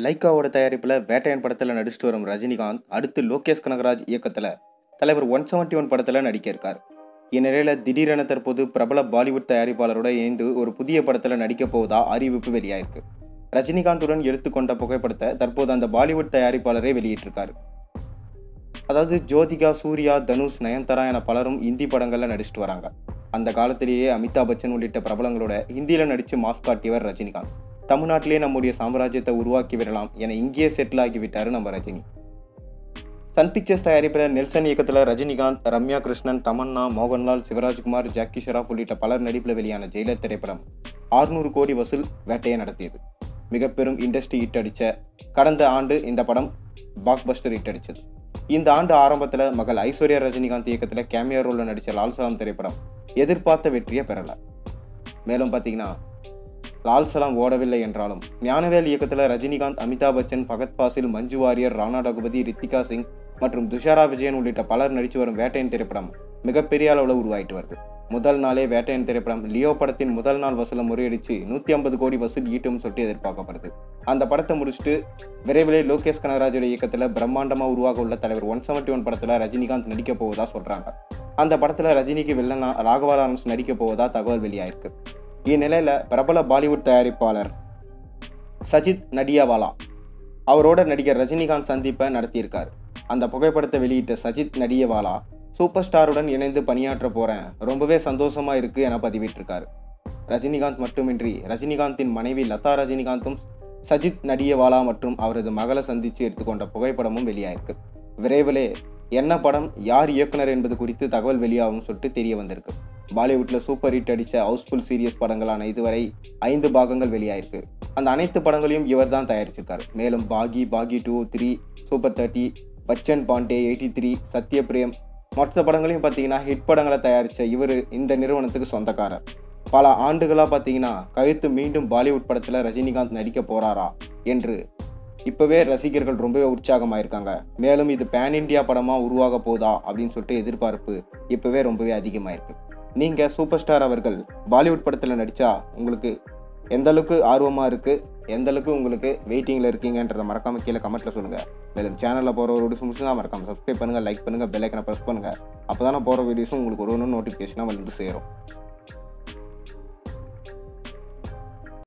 லைக்காவோட தயாரிப்பில் வேட்டையன் படத்தில் நடிச்சிட்டு வரும் ரஜினிகாந்த் அடுத்து லோகேஷ் கனகராஜ் இயக்கத்தில் தலைவர் ஒன் செவன்ட்டி ஒன் படத்தில் நடிக்க இருக்கார் இந்நிலையில் திடீரென தற்போது பிரபல பாலிவுட் தயாரிப்பாளரோட இணைந்து ஒரு புதிய படத்தில் நடிக்க போவதா அறிவிப்பு வெளியாயிருக்கு ரஜினிகாந்துடன் எடுத்துக்கொண்ட புகைப்படத்தை தற்போது அந்த பாலிவுட் தயாரிப்பாளரே வெளியிட்டிருக்காரு அதாவது ஜோதிகா சூர்யா தனுஷ் நயன்தாரா என பலரும் இந்தி படங்களில் நடிச்சிட்டு வராங்க அந்த காலத்திலேயே அமிதாப் பச்சன் உள்ளிட்ட பிரபலங்களோட ஹிந்தியில் நடித்து மாஸ் காட்டியவர் ரஜினிகாந்த் தமிழ்நாட்டிலே நம்முடைய சாம்ராஜ்யத்தை உருவாக்கி விடலாம் என இங்கேயே செட்டில் ஆகிவிட்டாரு நம்ம ரஜினி சன் பிக்சர்ஸ் தயாரிப்பில் நெல்சன் இயக்கத்தில் ரஜினிகாந்த் ரம்யா கிருஷ்ணன் தமன்னா மோகன்லால் சிவராஜ்குமார் ஜாக்கி ஷெராப் உள்ளிட்ட பலர் நடிப்பில் வெளியான ஜெயிலர் திரைப்படம் ஆறுநூறு கோடி வசூல் வேட்டையை நடத்தியது மிக பெரும் இண்டஸ்ட்ரி ஹிட் அடித்த கடந்த ஆண்டு இந்த படம் பாக் பஸ்டர் ஹிட் அடித்தது இந்த ஆண்டு ஆரம்பத்தில் மகள் ஐஸ்வர்யா ரஜினிகாந்த் இயக்கத்தில் கேமியா ரோலில் நடித்த லால் சலாம் திரைப்படம் எதிர்பார்த்த வெற்றியை பெறலை மேலும் பார்த்தீங்கன்னா லால் சலாம் ஓடவில்லை என்றாலும் ஞானவேல் இயக்கத்தில் ரஜினிகாந்த் அமிதாப் பச்சன் பகத் பாசில் மஞ்சு வாரியர் ராணா ரகுபதி ரித்திகா சிங் மற்றும் துஷாரா விஜயன் உள்ளிட்ட பலர் நடித்து வரும் வேட்டையன் திரைப்படம் மிகப்பெரிய அளவில் உருவாயிட்டு வருது முதல் நாளே வேட்டையன் திரைப்படம் லியோ படத்தின் முதல் நாள் வசூலை முறியடிச்சு நூற்றி ஐம்பது கோடி வசூல் ஈட்டும் சொல்லிட்டு எதிர்பார்க்கப்படுது அந்த படத்தை முடிச்சுட்டு விரைவிலே லோகேஷ் கனகராஜோட இயக்கத்தில் பிரம்மாண்டமாக உருவாக உள்ள தலைவர் ஒன் செவன்ட்டி ஒன் படத்தில் ரஜினிகாந்த் நடிக்க போவதா சொல்கிறாங்க அந்த படத்தில் ரஜினிக்கு வில்லனா ராகவா லாரன்ஸ் நடிக்க போவதா தகவல் வெளியாயிருக்கு இந்நிலையில் பிரபல பாலிவுட் தயாரிப்பாளர் சஜித் நடியாவாலா அவரோட நடிகர் ரஜினிகாந்த் சந்திப்பை நடத்தியிருக்கார் அந்த புகைப்படத்தை வெளியிட்ட சஜித் நடியவாலா சூப்பர் ஸ்டாருடன் இணைந்து பணியாற்ற போகிறேன் ரொம்பவே சந்தோஷமாக இருக்குது என பதிவிட்டிருக்காரு ரஜினிகாந்த் மட்டுமின்றி ரஜினிகாந்தின் மனைவி லதா ரஜினிகாந்தும் சஜித் நடியவாலா மற்றும் அவரது மகளை சந்தித்து எடுத்துக்கொண்ட புகைப்படமும் வெளியாயிருக்கு விரைவிலே என்ன படம் யார் இயக்குனர் என்பது குறித்து தகவல் வெளியாகும் சொல்லிட்டு தெரிய வந்திருக்கு பாலிவுட்டில் சூப்பர் ஹிட் அடித்த ஹவுஸ்ஃபுல் சீரியஸ் படங்களான இதுவரை ஐந்து பாகங்கள் வெளியாயிருக்கு அந்த அனைத்து படங்களையும் இவர் தான் தயாரிச்சிருக்காரு மேலும் Baaghi Baaghi two three super thirty Bachchan Pandey eighty three Satyaprem மொத்த படங்களையும் பார்த்தீங்கன்னா ஹிட் படங்களை தயாரித்த இவர் இந்த நிறுவனத்துக்கு சொந்தக்காரர் பல ஆண்டுகளாக பார்த்தீங்கன்னா கழுத்து மீண்டும் பாலிவுட் படத்தில் ரஜினிகாந்த் நடிக்க போகிறாரா என்று இப்போவே ரசிகர்கள் ரொம்பவே உற்சாகமாக இருக்காங்க மேலும் இது பேன் இண்டியா படமாக உருவாக போதா அப்படின்னு சொல்லிட்டு எதிர்பார்ப்பு இப்போவே ரொம்பவே அதிகமாக இருக்கு நீங்கள் சூப்பர் ஸ்டார் அவர்கள் பாலிவுட் படத்தில் நடித்தா உங்களுக்கு எந்த அளவுக்கு ஆர்வமாக இருக்குது எந்த அளவுக்கு உங்களுக்கு வெயிட்டிங்கில் இருக்கீங்கன்றதை மறக்காமல் கீழே கமெண்ட்டில் சொல்லுங்கள் மேலும் சேனலில் போகிற ஒரு வீடியோஸ் முடிச்சுதான் மறக்காமல் சப்ஸ்கிரைப் பண்ணுங்கள் லைக் பண்ணுங்கள் பெல் ஐக்கனை ப்ரெஸ் பண்ணுங்கள் அப்போ தான் போகிற வீடியோஸும் உங்களுக்கு ஒரு ஒன்று நோட்டிஃபிகேஷனாக வந்து சேரும்